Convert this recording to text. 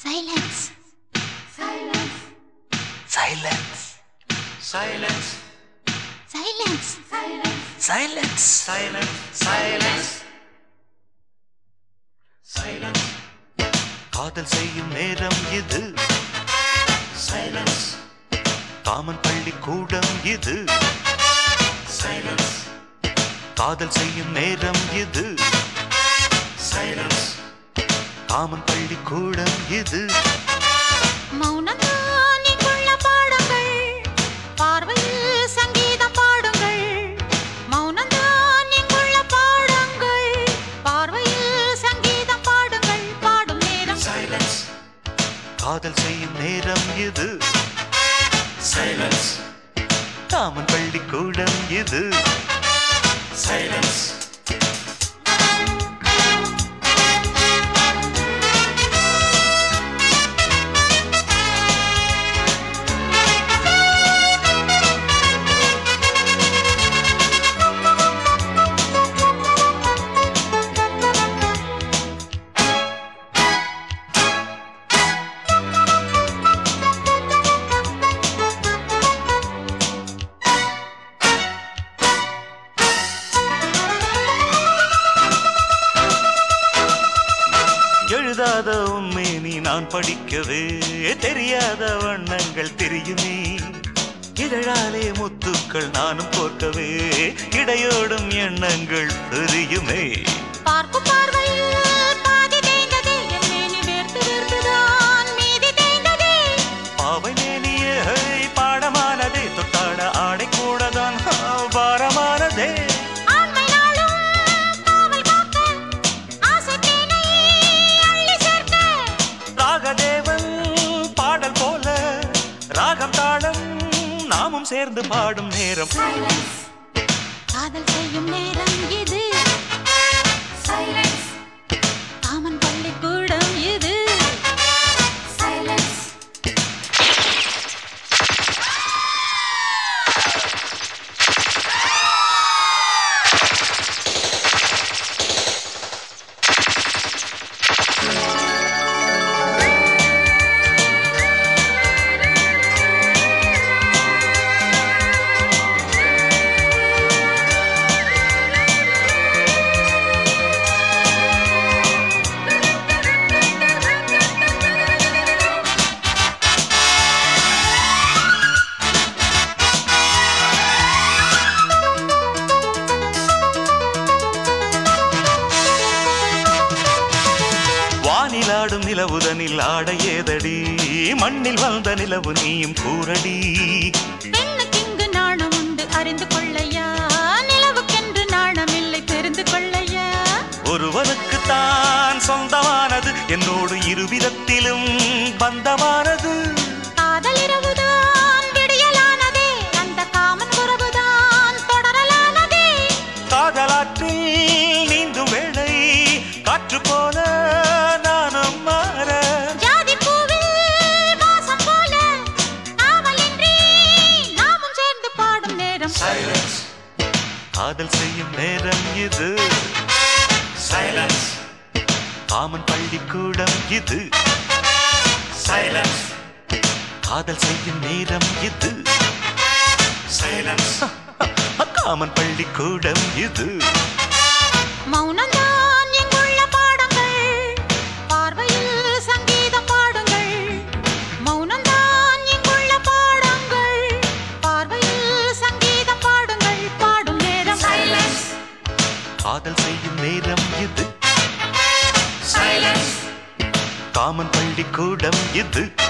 Silence. Silence. Silence. Silence. Silence. Silence. Silence. Silence. Silence. Silence. காதல் செய்யும் நேரம் இது Silence. காமன் பள்ளி கூடம் இது Silence. காதல் செய்யும் நேரம் இது Silence. காமன் பள்ளி கூடம் இது மௌனம்தான் இங்குள்ள பாடங்கள் பார்வையில் சங்கீதம் பாடுங்கள் மௌனம்தான் இங்குள்ள பாடங்கள் பார்வையில் சங்கீதம் பாடுங்கள் பாடும் நேரம் Silence. காதல் செய்யும் நேரம் இது Silence. காமன் பள்ளி கூடம் இது Silence. எழுதாத உண்மை நீ நான் படிக்கவே தெரியாத வண்ணங்கள் தெரியுமே இதழாலே முத்துக்கள் நானும் போர்க்கவே இடையோடும் எண்ணங்கள் தெரியுமே பார்க்கும் பார்வையில் பாதி தேய்ந்ததே என் மேனி வேர்த்து வேர்த்துதான் மீதி தேய்ந்ததே பாவை மேனியே பாடமானதே தொட்டாட ஆடை கூடதான் பாரமானதே ஆண்மை நாளும் காவல் காக்க ஆசை தேனை அள்ளி சேர்க்க ராகதேவன் பாடல் போல ராகம் தாளம் நாமும் சேர்ந்து பாடும் நேரம் Silence. காதல் செய்யும் நேரம் இது Silence. காமன் பள்ளிக்கூடம் இது Silence. வானிலாடும் நிலவுதனில் ஆட ஏதடி மண்ணில் வந்த நிலவு நீயும் கூறடி பெண்ணுக்கிங்கு நாணம் உண்டு அறிந்து கொள்ளையா நிலவுக்கென்று நாணமில்லை தெரிந்து கொள்ளையா ஒருவனுக்கு தான் சொந்தமானது என்னோடு இருவிதத்திலும் பந்தமானது காதல் இரவுதான் விடியலானதே அந்த காமன் உறவுதான் தொடரலானதே காதலாற்றில் நீந்தும் வேளை காற்று போல நானும் மாற ஜாதி பூவில் வாசம் போல காவலின்றி நாமும் சேர்ந்து பாடும் நேரம் Silence. காதல் செய்யும் நேரம் இது Silence. காமன் பள்ளிக்கூடம் இது Silence. காதல் செய்யும் நேரம் இது Silence. காமன் பள்ளிக்கூடம் இது மௌனம்தான் இங்குள்ள பாடங்கள் பார்வையில் சங்கீதம் பாடுங்கள் மௌனம்தான் இங்குள்ள பாடங்கள் பார்வையில் சங்கீதம் பாடுங்கள் பாடும் நேரம் Silence. காதல் செய்யும் நேரம் இது Silence. காமன் பள்ளிக்கூடம் இது